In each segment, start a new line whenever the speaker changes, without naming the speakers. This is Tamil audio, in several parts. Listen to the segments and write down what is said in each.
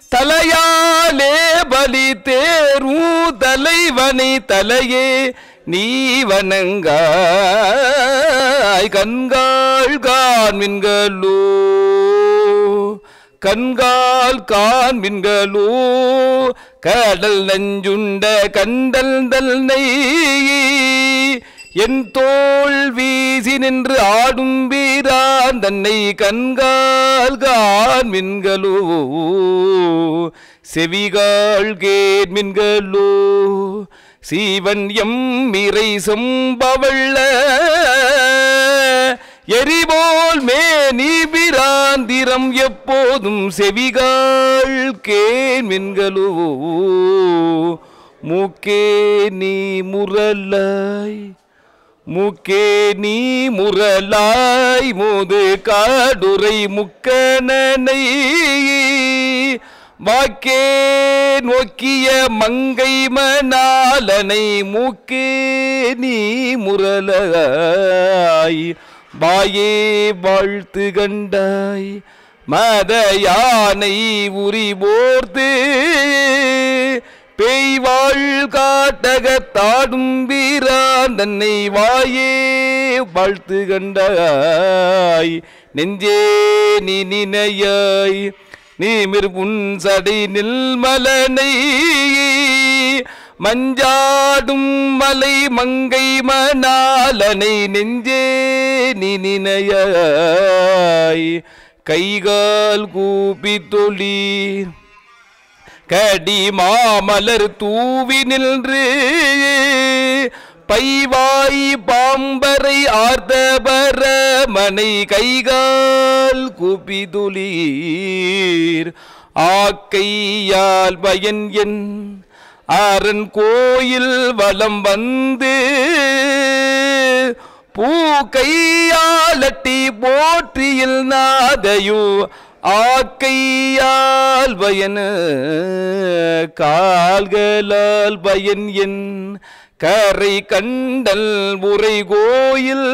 தலையாலே பலி தேரும் தலைவனை தலையே நீ வணங்காய் கண்காள் காண்மின்களோ கண்கால் காண்மின்களோ கடல் நஞ்சுண்ட கண்டல் தல்னை என் தோல் வீசி நின்று ஆடும் வீரான் தன்னை கண்கால் காண்மின்களோ செவிகாள் கேட்மின்களோ சீவன் எம் இறை செம்பவள்ள எரிபோல் மேனி பிராந்திரம் எப்போதும் செவிகாள் கேண்மின்களோ மூக்கே நீ முரலாய் மூக்கே நீ முரலாய் மோது காடுரை முக்கணனை வாக்கே நோக்கிய மங்கை மணாலனை மூக்கே நீ முரலாய் வாயே வாழ்த்து கண்டாய் மத யானை உரி போர்த்து பெய்வாள் காட்டகத்தாடும் வீரான் தன்னை வாயே வாழ்த்து கண்டாய் நெஞ்சே நீ நினையாய் நீமிர் உன் சடை நில்மலனை மஞ்சாடும் மலை மங்கை மணாலனை நெஞ்சே நீ நினையாய் கைகால் கூப்பி தொழீர் கடி மாமலர் தூவி நின்று பைவாய் பாம்பரை ஆர்த்தபர மனை கைகால் கூப்பி துளீர் ஆக்கையால் பயன் என் அரண் கோயில் வலம் வந்து பூக்கையாலட்டி போற்றியில் நாதையோ ஆக்கையால் பயன் கால்களால் பயன் என் கரை கண்டல் உரை கோயில்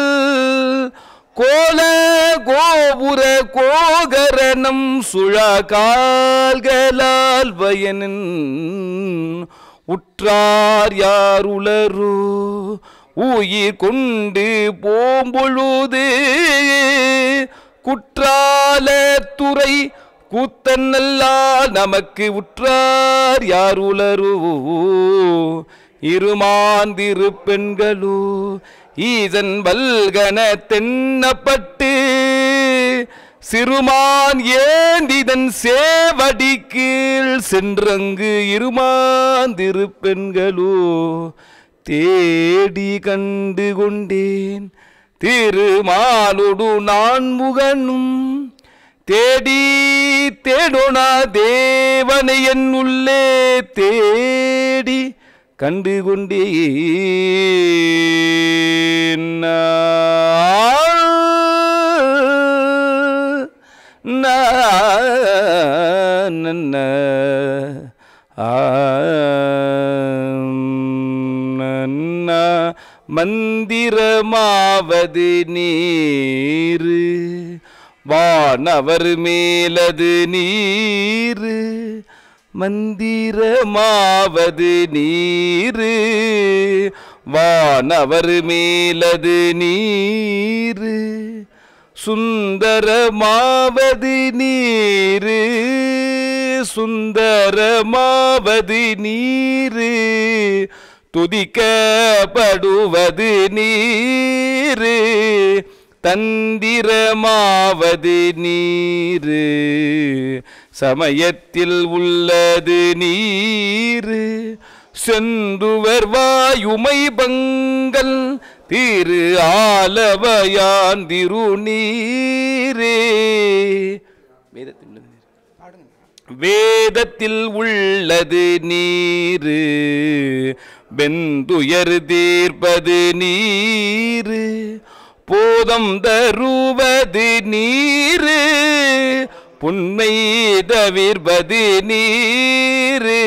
கோல கோபுர கோகரணம் சுழா கால்களால் பயனின் உற்றார் யார் உளரோ உயிர் கொண்டு போம்பொழுது குற்றால துறை கூத்தன்னல்லால் நமக்கு உற்றார் யார் உளரோ இருமாந்திரு பெண்களோ ஈசன் வல்கன தென்னப்பட்டு சிறுமான் ஏந்திதன் சேவடி கீழ் சென்றங்கு இருமாந்திரு பெண்களோ தேடி கண்டு கொண்டேன் திருமாலொடு நான் முகனும் தேடி தேடோனா தேவனை என் உள்ளே தேடி கண்டு கொண்டேன் நான் நன்னா மந்திரமாவது நீரு வானவர் மேலது நீரு மந்திரமாவது நீரு வானவர் மேலது நீரு சுந்தரமாவது நீரு சுந்தரமாவது நீரு துதிக்கப்படுவது நீரு தந்திரமாவது நீரு சமயத்தில் உள்ளது நீரு செந்துவர் வாயுமை பங்கல் திரு ஆலவயான் திருநீரே வேதத்தில் உள்ளது வேதத்தில் உள்ளது நீரு வெந்துயர் தீர்ப்பது நீரு போதம் தருவது நீரு புன்மை தவிர்வது நீரு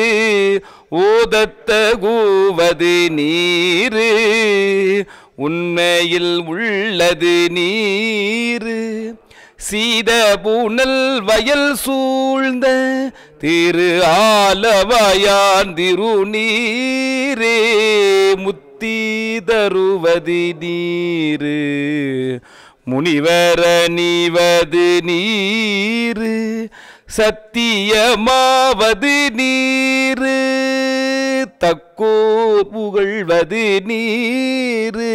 ஓதத்தகுவது நீரு உண்மையில் உள்ளது நீரு சீத பூனல் வயல் சூழ்ந்த திரு ஆலவாயான் திருநீரே முத்தி தருவது நீரு முனிவர நீவது நீரு சத்தியமாவது நீரு தக்கோர் புகழ்வது நீரு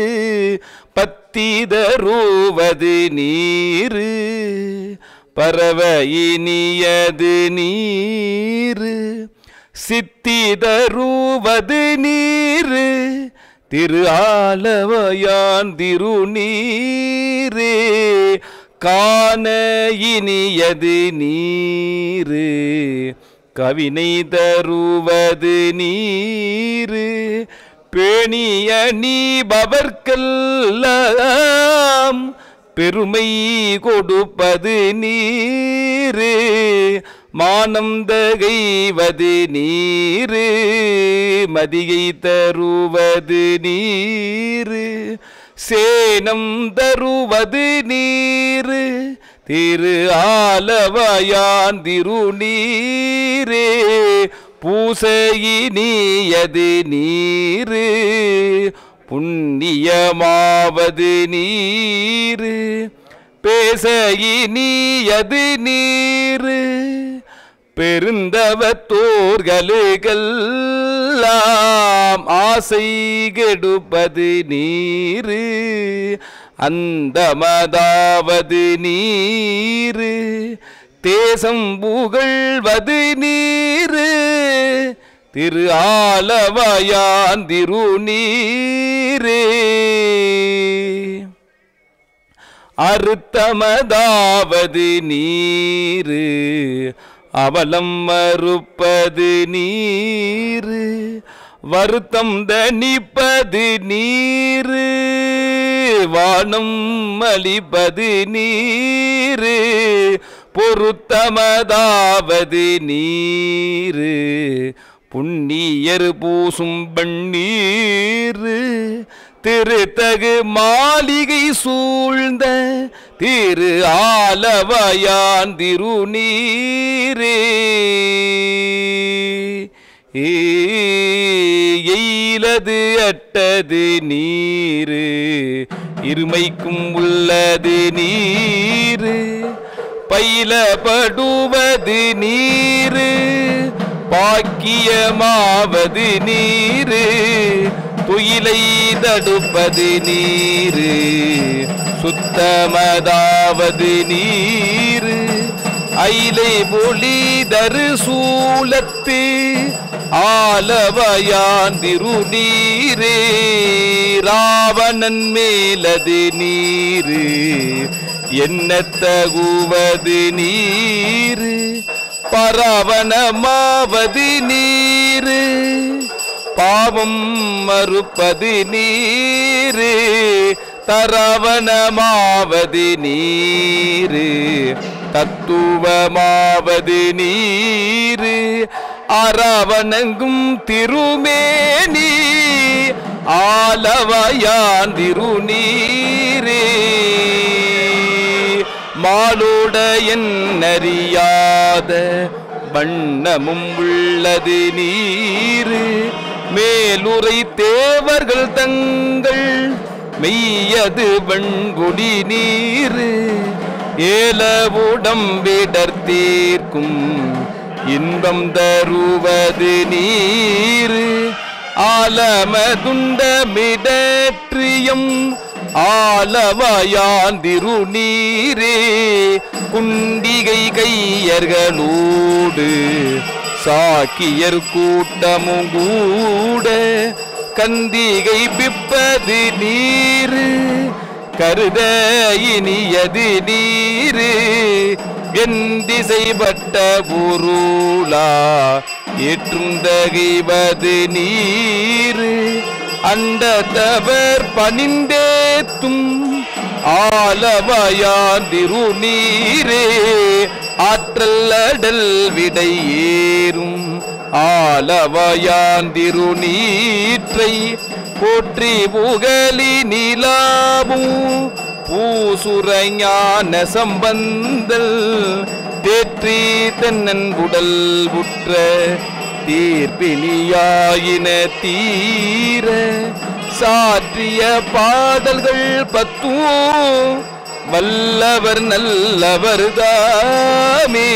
பத்திதருவது நீரு பரவ இனியது நீரு சித்திதருவது நீரு திரு ஆலவயான் திருநீரே காண இனியது நீரு கவினை தருவது நீரு பேணிய நீபவர்க்கெல்லாம் பெருமை கொடுப்பது நீரு மானம் தகைவது நீரு மதியை தருவது நீரு சேனம் தருவது நீரு திரு ஆலவயான் திருநீரே பூசையினியது நீரு புண்ணியமாவது நீரு பேசையினியது நீரு பெருந்தவத்தோர்களுக்கெல்லாம் ஆசை கெடுப்பது நீரு அந்தமதாவது நீரு தேசம் புகழ்வது நீரு திரு ஆலவயான் திருநீரே அறுத்தமதாவது நீரு அவலம் மறுப்பது நீரு வருத்தம் தணிப்பது நீரு வானம் அளிப்பது நீரு பொருத்தமதாவது நீரு புண்ணியர் பூசும் பன்னீரு திருத்தகு மாளிகை சூழ்ந்த திரு ஆலவயான் திருநீரே எயிலது அட்டது நீரு இருமைக்கும் உள்ளது நீரு பயிலப்படுவது நீரு பாக்கியமாவது நீரு துயிலை தடுப்பது நீரு சுத்தமதாவது நீரு ஐலை பொலி தரு சூலத்து ஆலவயான் திருநீரே ராவணன் மேலது நீரு என்ன தகுவது நீரு பரவணமாவது நீரு பாவம் மறுப்பது நீரு தரவணமாவது நீரு தத்துவமாவது நீரு அரவணங்கும் திருமேனி ஆலவயான் திருநீரே மாலுடையன் அறியாத வண்ணமும் உள்ளது நீரு மேலுரை தேவர்கள் தங்கள் மெய்யது வெண்குடி நீரு ஏலவுடம்பிடர் தீர்க்கும் இன்பம் தருவது நீரு ஆலமதுண்டமிடற்றியம் ஆலவயான் திருநீரே குண்டிகை கையர்களோடு சாக்கியர் கூட்டமும் கூட கந்திகை பிப்பது நீரு கருத இனியது நீரு என் திசைப்பட்ட பொருளா ஏற்றும் தகைவது நீரு அண்டத்தவர் பணிந்தேத்தும் ஆலவயான் திருநீரே ஆற்றல் அடல் விடை ஏறும் ஆலவயான் திருநீற்றை போற்றி புகழி நிலாவும் பூசுர ஞான சம்பந்தல் தேற்றி தென்னன் உடல் உற்ற தீர்ப்பினியாயின தீர சாற்றிய பாடல்கள் பத்தும் வல்லவர் நல்லவர் தாமே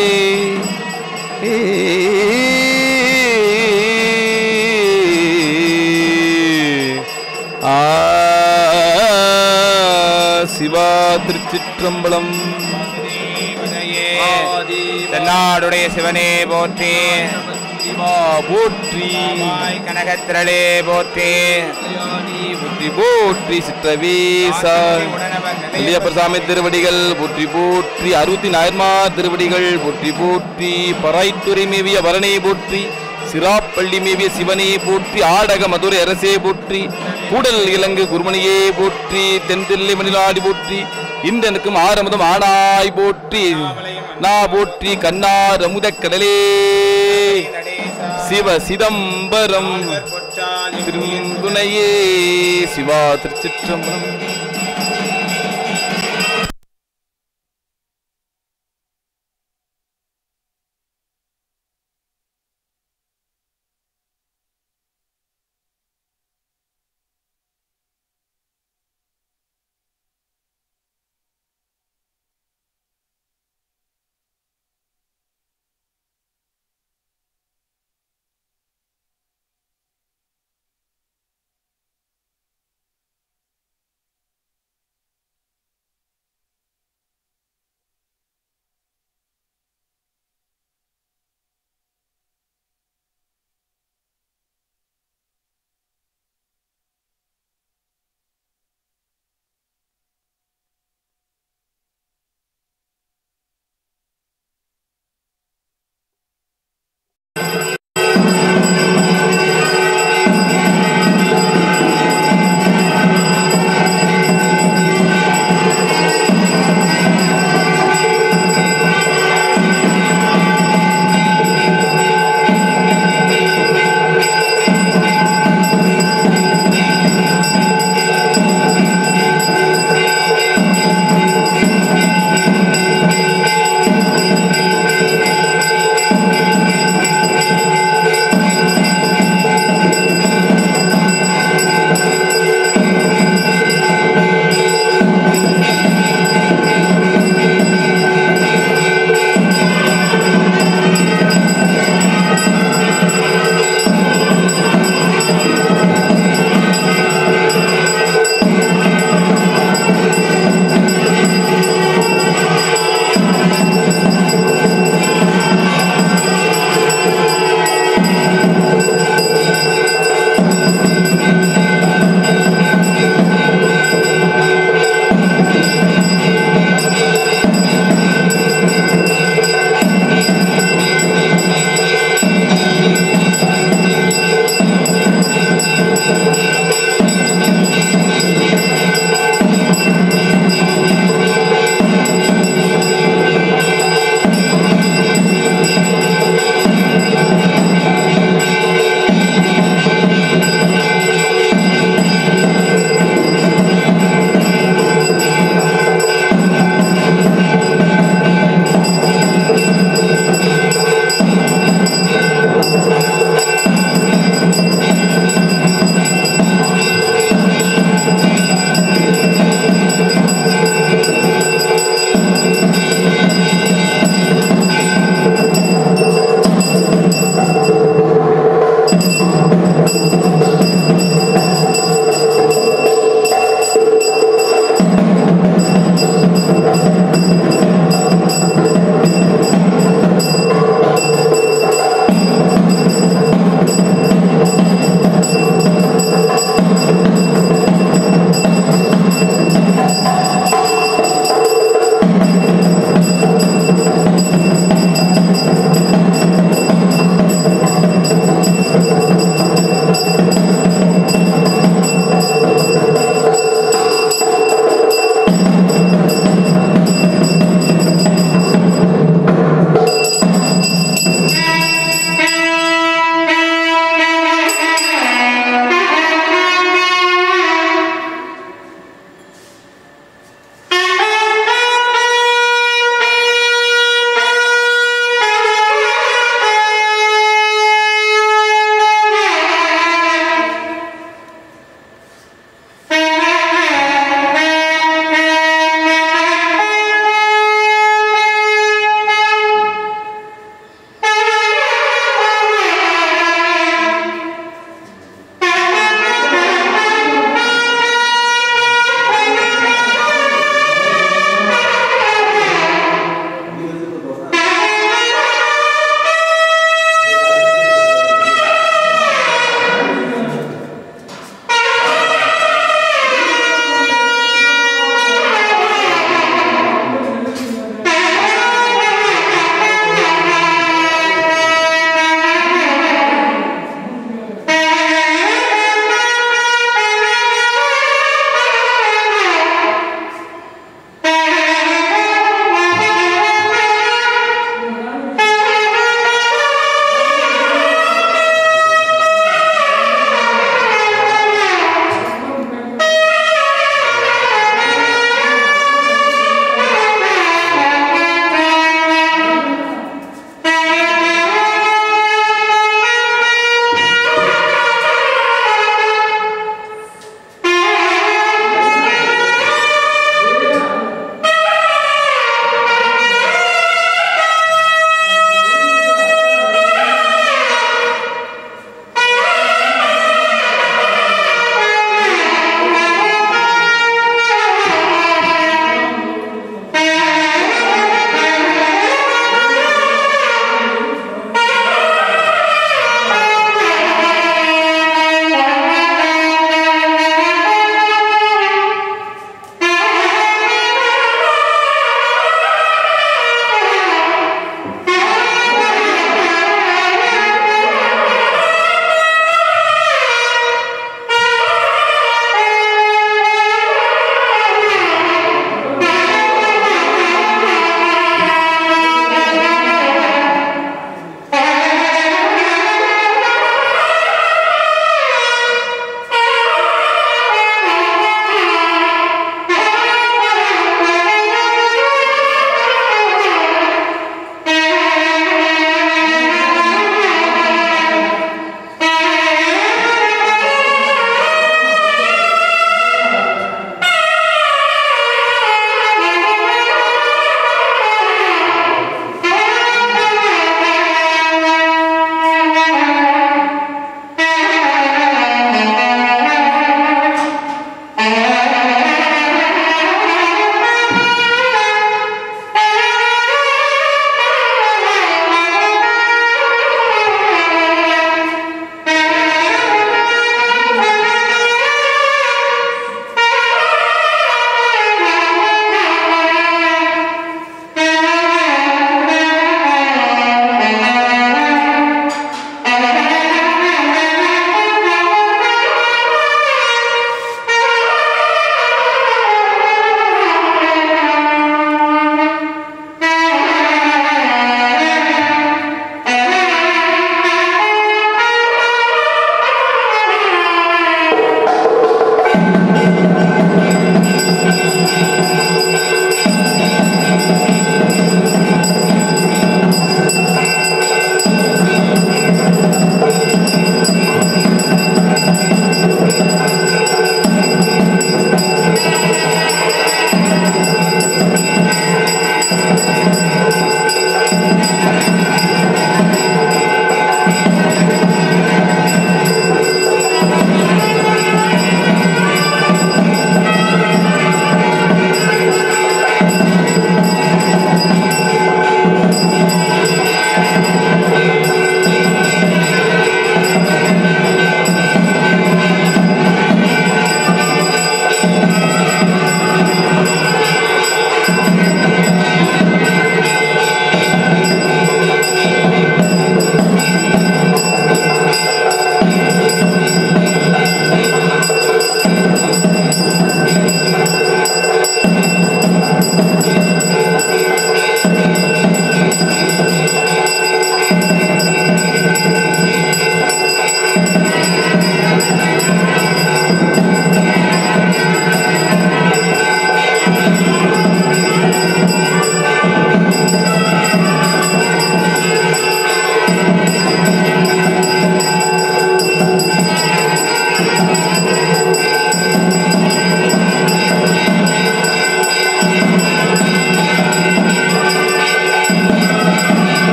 ஆ சிவா திருச்சிற்றம்பலம்
தென்னாடுடைய சிவனே போற்றி
சிவா போற்றி
மாய் கனகத்திரளே போற்றி
போற்றி போற்றி சிற்றவேசா சாமி திருவடிகள் போற்றி போற்றி அறுபத்தி நாயன்மார் திருவடிகள் போற்றி போற்றி பராய்த்துறை மேவிய பரணே போற்றி சிராப்பள்ளி மேவிய சிவனே போற்றி ஆடக மதுரை அரசே போற்றி கூடல் இலங்கு குருமணியே போற்றி தென்தில்லை மணிலாடி போற்றி இன்றனுக்கும் ஆரமுதம் ஆனாய் போற்றி நா போற்றி கண்ணார் அமுதக் கடலே சிவ சிதம்பரம் திருந்துணையே சிவா திருச்சிற்றம்பலம்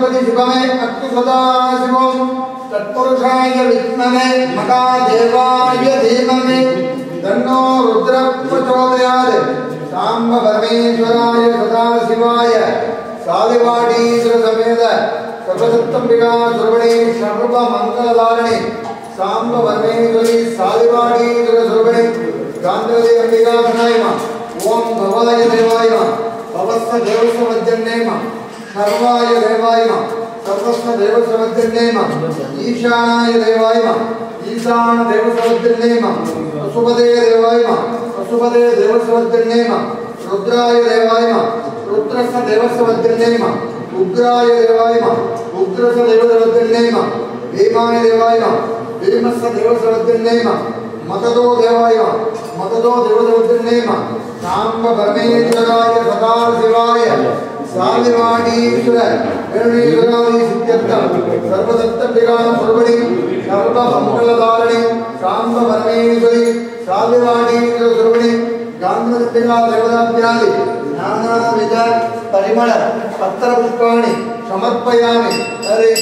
गणपति शिवमे अस्तु सदा शिवम् तत्पुरुषाय विद्महे महादेवाय धीमहि तन्नो रुद्र प्रचोदयात् साम्ब परमेश्वराय सदाशिवाय सालिवाडीश्वर समेत सर्वसप्तम्बिका सुरवणे सर्वमङ्गलधारिणे साम्ब परमेश्वरी सालिवाडीश्वर सुरवणे गान्धवती अम्बिका विनायमा ओम भवाय देवाय भवस्व देवस्वज्जन्नेम सर्वाय देवाय सर्वस्व देवस्वज्जन्नेम ईशानाय देवाय ईशान देवस्वज्जन्नेम पशुपते देवाय पशुपते देवस्वज्जन्नेम रुद्राय देवाय रुद्रस्य देवस्वज्जन्नेम उग्राय देवाय उग्रस्य देवस्वज्जन्नेम भीमाय देवाय भीमस्य देवस्वज्जन्नेम मतदो देवाय मतदो देवदेवतिर्नेम साम्ब परमेश्वराय सदाशिवाय सालिवाडीश्वर वेणुनीश्वरादि सिद्ध्यर्थं सर्वदत्तपिका सर्वणि सर्वमङ्गलधारिणि साम्ब परमेश्वरि सालिवाडीश्वर सर्वणि गान्धर्पिका देवताभ्यादि नानाविध परिमळ पत्रपुष्पाणि समर्पयामि हरे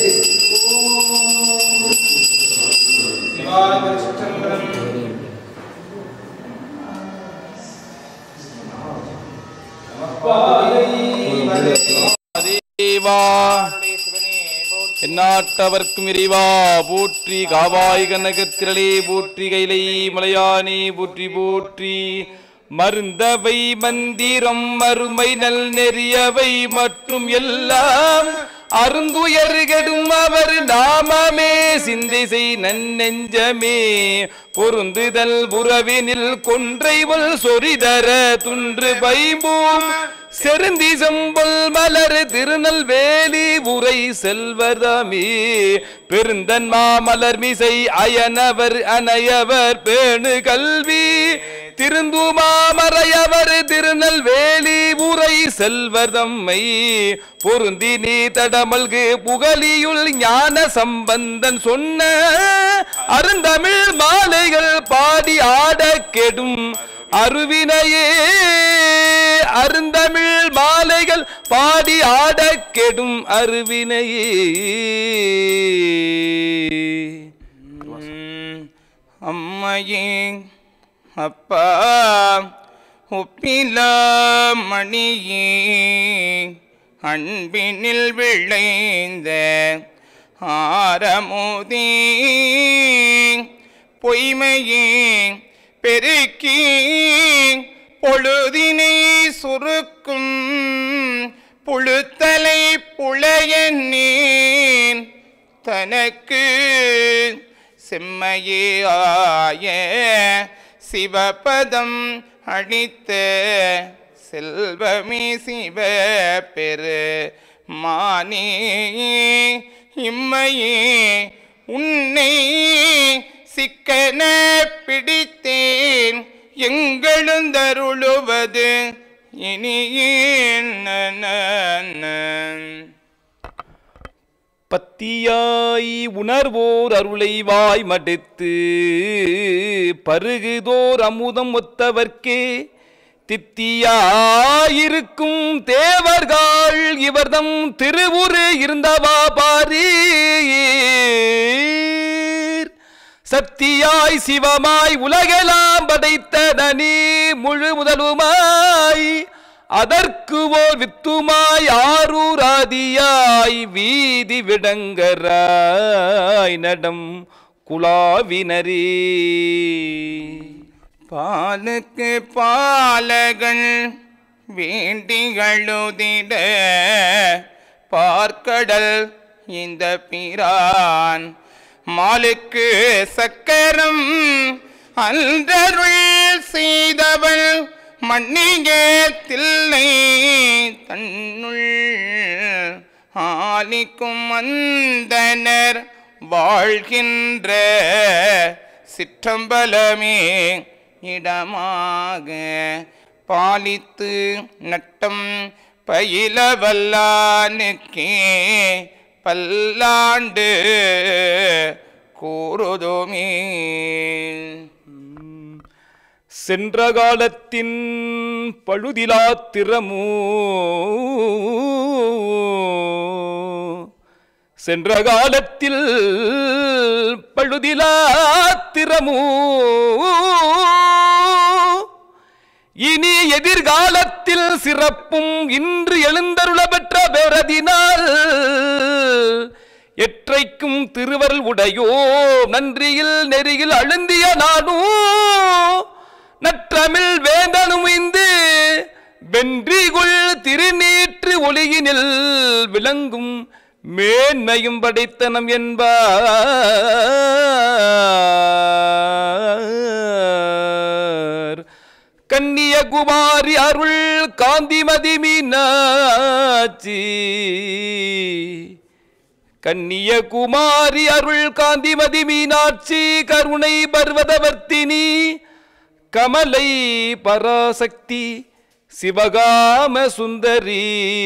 தேவா எந்நாட்டவர்க்கும் இறைவா போற்றி காவாய் கனகத்திரளே போற்றி கைலை மலையானே போற்றி போற்றி மருந்தவை மந்திரம் மறுமை நல் நெறியவை மற்றும் எல்லாம் அருந்துயர்கெடும் அவர் நாமமே சிந்தை செய் நன்னெஞ்சமே பொருந்துதல் புறவினில் கொன்றைவல் சொரிதர துன்று பைம்பூம் செருந்தி செம்பொல் மலர் திருநெல்வேலி உரை செல்வதாமே பெருந்தன் மாமலர் மிசை அயனவர் அனையவர் பேணு கல்வி திருந்துமாமறையவர் திருநெல்வேலி உரை செல்வதம்மை பொருந்தி நீ தடமல்கு புகழியுள் ஞான சம்பந்தன் சொன்ன அருந்தமிழ் மாலைகள் பாடி ஆட கெடும் அருவினையே அருந்தமிழ் மாலைகள் பாடி ஆட கெடும் அருவினையே
அம்மையே அப்பா ஒப்பில மணியே அன்பினில் விளைந்த ஆரமுதே பொய்மையே பெருக்கி பொழுதினை சுருக்கும் புழுத்தலை புழையன்னேன் தனக்கு செம்மையே ஆய சிவபதம் அளித்த செல்வமே சிவ பெரு மானே இம்மையே உன்னை சிக்கன பிடித்தேன் எங்களுந்தருளுவது இனியேன்
பத்தியாய் உணர்வோர் அருளை வாய் மடுத்து பருகுதோர் அமுதம் ஒத்தவர்க்கே தித்தியாயிருக்கும் தேவர்கள் இவர்தம் திருவுரு இருந்தவா பாரீர் சக்தியாய் சிவமாய் உலகெல்லாம் படைத்த நனி முழு முதலுமாய் அதற்கு ஓர் வித்துமாய் ஆரூராதியாய் வீதி விடங்கராய் நடம் குலாவினரே
பாலுக்கு பாலகன் வேண்டிகளுதிட பார்க்கடல் இந்த பிரான் மாலுக்கு சக்கரம் அன்றருள் செய்தவள் மன்னிய தில்லை தன்னுள் ஆலிக்கும் அந்தனர் வாழ்கின்ற சிற்றம்பலமே இடமாக பாலித்து நட்டம் பயில வல்லானுக்கே பல்லாண்டு கூறுதுமே
சென்ற காலத்தின் பழுதிலா திறமோ சென்ற காலத்தில் பழுதிலா திறமூ இனி எதிர்காலத்தில் சிறப்பும் இன்று எழுந்தருள பெற்ற பேரதினால் எற்றைக்கும் திருவருள் உடையோ நன்றியில் நெறியில் அழுந்திய நானும் நற்றமிழ் வேந்தனும் இந்து வென்றிகுள் திருநீற்று ஒளியினில் விளங்கும் மேன்மையும் படைத்தனம் என்பார் கன்னியகுமாரி அருள் காந்திமதி மீனாட்சி கன்னியகுமாரி அருள் காந்திமதி மீனாட்சி கருணை பர்வதவர்த்தினி கமலை பராசக்தி சிவகாம சுந்தரி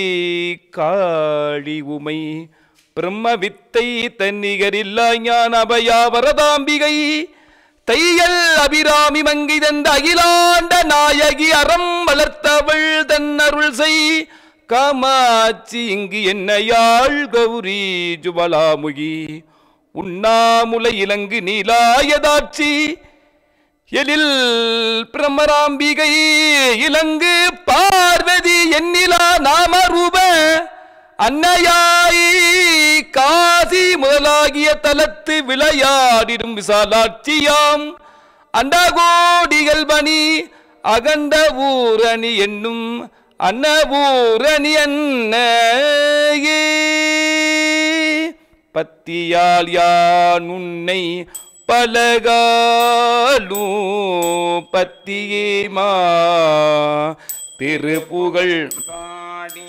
காளி உமை பிரம்ம வித்தை தன்னிகரில்லா ஞான அபயா வரதாம்பிகை தையல் அபிராமி மங்கை தந்த அகிலாண்ட நாயகி அறம் வளர்த்தவள் தன்னருள் செய் காமாட்சி இங்கு என்னையாள் கௌரி ஜுவலாமுகி உண்ணாமுலை இலங்கு நீலாயதாட்சி எழில் பிரமராம்பிகை இலங்கு பார்வதி எண்ணிலா நாமரூப அன்னையாய் காசி முதலாகிய தலத்து விளையாடிடும் விசாலாட்சியாம் அண்டகோடிகள் பணி அகண்ட ஊரணி என்னும் அன்னபூரணி அன்னையே பத்தியால் யான் உன்னை பலகாலும் பத்தியேமா திருப்புகழ்
பாடி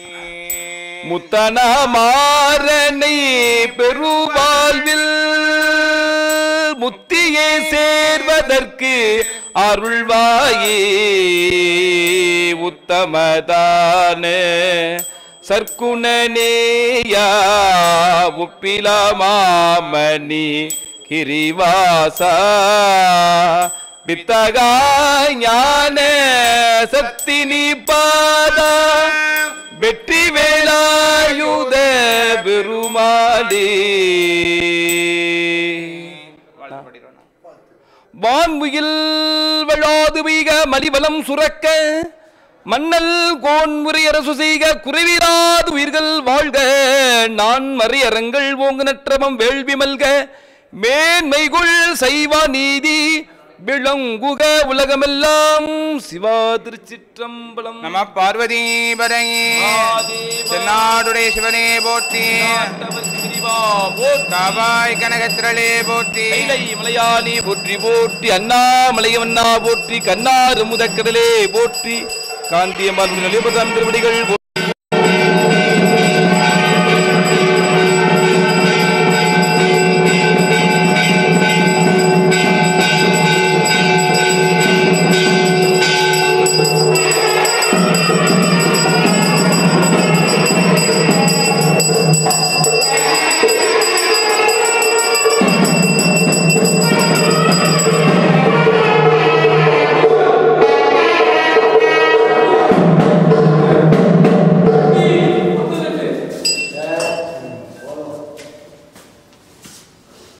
முத்தனமாறனை பெருவாழ்வில் முத்தியே சேர்வதற்கு அருள்வாயே உத்தமதான சர்க்குணனேயா உப்பிலமாமணி கிரிவாசா வித்தகா ஞான சக்தினி பாதா வெற்றி வேலாயுத பெருமாளே வான்முகில் வழாது பெய்க மலிவலம் சுரக்க மன்னல் கோன்முறை அரசு செய்க குறைவிராது உயிர்கள் வாழ்க நான் மறையறங்கள் ஓங்கு நற்றமம் வேள்வி மல்க மேன்மைகுள் சைவ நீதி விளங்குக உலகமெல்லாம் சிவா திருச்சிற்றம்பலம்
நம பார்வதி பதை தென்னாடுடைய சிவனே போற்றி காவாய் கனகத்திரளே போற்றி
கைலை மலையானி போற்றி போற்றி அண்ணாமலையவண்ணா போற்றி கண்ணாறு முதக்கடலே போற்றி காந்தியம்மாள் திருவடிகள்